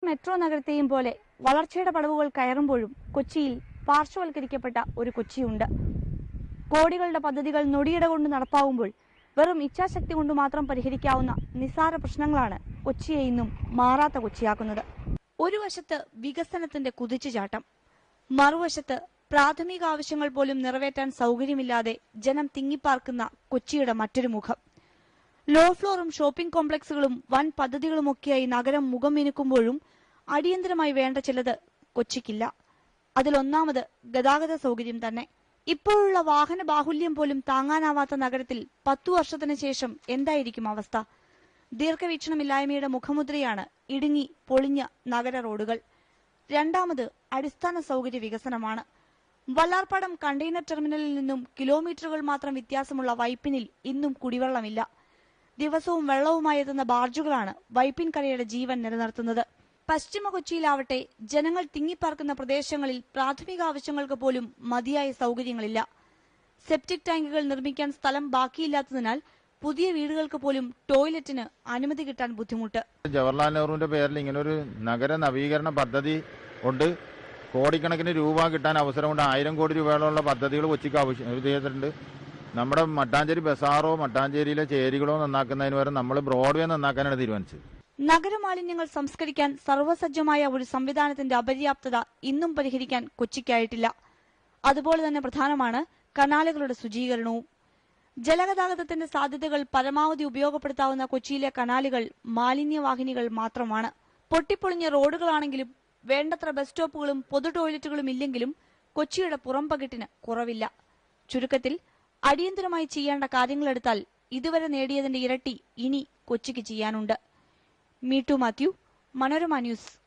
metro നഗരത്തെയും പോലെ വളർച്ചയുടെ പടവുകൾ കയറുമ്പോഴും കൊച്ചിയിൽ പാർശ്വവൽക്കരിക്കപ്പെട്ട ഒരു കൊച്ചിയുണ്ട് കോടികളുടെ പദ്ധതികൾ നൊടിയിട കൊണ്ട് നടപ്പാവുമ്പോൾ വെറും ഇച്ഛാശക്തി കൊണ്ട് മാത്രം പരിഹരിക്കാവുന്ന നിസ്സാര പ്രശ്നങ്ങളാണ് കൊച്ചിയെ ഇന്നും മാറാത്ത കൊച്ചിയാക്കുന്നത് ഒരു വശത്ത് വികസനത്തിന്റെ കുതിച്ചുചാട്ടം മറുവശത്ത് പ്രാഥമിക ആവശ്യങ്ങൾ പോലും നിറവേറ്റാൻ സൗകര്യമില്ലാതെ ജനം തിങ്ങിപ്പാർക്കുന്ന കൊച്ചിയുടെ മറ്റൊരു മുഖം ലോ ഫ്ലോറും ഷോപ്പിംഗ് കോംപ്ലക്സുകളും വൻ പദ്ധതികളുമൊക്കെയായി നഗരം മുഖം മിനുക്കുമ്പോഴും അടിയന്തരമായി വേണ്ട ചിലത് കൊച്ചിക്കില്ല അതിലൊന്നാമത് ഗതാഗത സൗകര്യം തന്നെ ഇപ്പോഴുള്ള വാഹന ബാഹുല്യം പോലും താങ്ങാനാവാത്ത നഗരത്തിൽ പത്തു വർഷത്തിന് ശേഷം എന്തായിരിക്കും അവസ്ഥ ദീർഘവീക്ഷണമില്ലായ്മയുടെ മുഖമുദ്രയാണ് ഇടുങ്ങി പൊളിഞ്ഞ നഗര റോഡുകൾ രണ്ടാമത് അടിസ്ഥാന സൗകര്യ വികസനമാണ് വല്ലാർപാടം കണ്ടെയ്നർ ടെർമിനലിൽ നിന്നും കിലോമീറ്ററുകൾ മാത്രം വ്യത്യാസമുള്ള വൈപ്പിനിൽ ഇന്നും കുടിവെള്ളമില്ല ദിവസവും വെള്ളവുമായി എത്തുന്ന ബാർജുകളാണ് വൈപ്പിൻ കരയുടെ ജീവൻ നിലനിർത്തുന്നത് പശ്ചിമ കൊച്ചിയിലാവട്ടെ ജനങ്ങൾ തിങ്ങിപ്പാർക്കുന്ന പ്രദേശങ്ങളിൽ പ്രാഥമിക ആവശ്യങ്ങൾക്ക് പോലും മതിയായ സൗകര്യങ്ങളില്ല സെപ്റ്റിക് ടാങ്കുകൾ നിർമ്മിക്കാൻ സ്ഥലം ബാക്കിയില്ലാത്തതിനാൽ പുതിയ വീടുകൾക്ക് പോലും ടോയ്ലറ്റിന് അനുമതി കിട്ടാൻ ബുദ്ധിമുട്ട് ജവഹർലാൽ നെഹ്റുവിന്റെ പേരിൽ ഇങ്ങനെ ഒരു നഗര നവീകരണ പദ്ധതി കൊണ്ട് കോടിക്കണക്കിന് രൂപ കിട്ടാൻ അവസരമുണ്ട് ആയിരം കോടി രൂപയോളമുള്ള പദ്ധതികൾ കൊച്ചിക്ക് ആവശ്യം ഇത് ചെയ്തിട്ടുണ്ട് നമ്മുടെ മട്ടാഞ്ചേരി ബസാറോ മട്ടാഞ്ചേരിയിലെ ചേരികളോ നന്നാക്കുന്നതിന് പകരം നമ്മൾ ബ്രോഡ്വേ നന്നാക്കാനാണ് തീരുമാനിച്ചത് നഗരമാലിന്യങ്ങൾ സംസ്കരിക്കാൻ സർവ്വസജ്ജമായ ഒരു സംവിധാനത്തിന്റെ അപര്യാപ്തത ഇന്നും പരിഹരിക്കാൻ കൊച്ചിക്കായിട്ടില്ല അതുപോലെ തന്നെ പ്രധാനമാണ് കനാലുകളുടെ ശുചീകരണവും ജലഗതാഗതത്തിന്റെ സാധ്യതകൾ പരമാവധി ഉപയോഗപ്പെടുത്താവുന്ന കൊച്ചിയിലെ കനാലുകൾ മാലിന്യവാഹിനികൾ മാത്രമാണ് പൊട്ടിപ്പൊളിഞ്ഞ റോഡുകളാണെങ്കിലും വേണ്ടത്ര ബസ് സ്റ്റോപ്പുകളും പൊതു ടോയ്ലറ്റുകളും ഇല്ലെങ്കിലും കൊച്ചിയുടെ പുറംപകിട്ടിന് കുറവില്ല ചുരുക്കത്തിൽ അടിയന്തരമായി ചെയ്യേണ്ട കാര്യങ്ങളെടുത്താൽ ഇതുവരെ നേടിയതിന്റെ ഇരട്ടി ഇനി കൊച്ചിക്ക് ചെയ്യാനുണ്ട് മീട്ടു മാത്യു മനോരമ ന്യൂസ്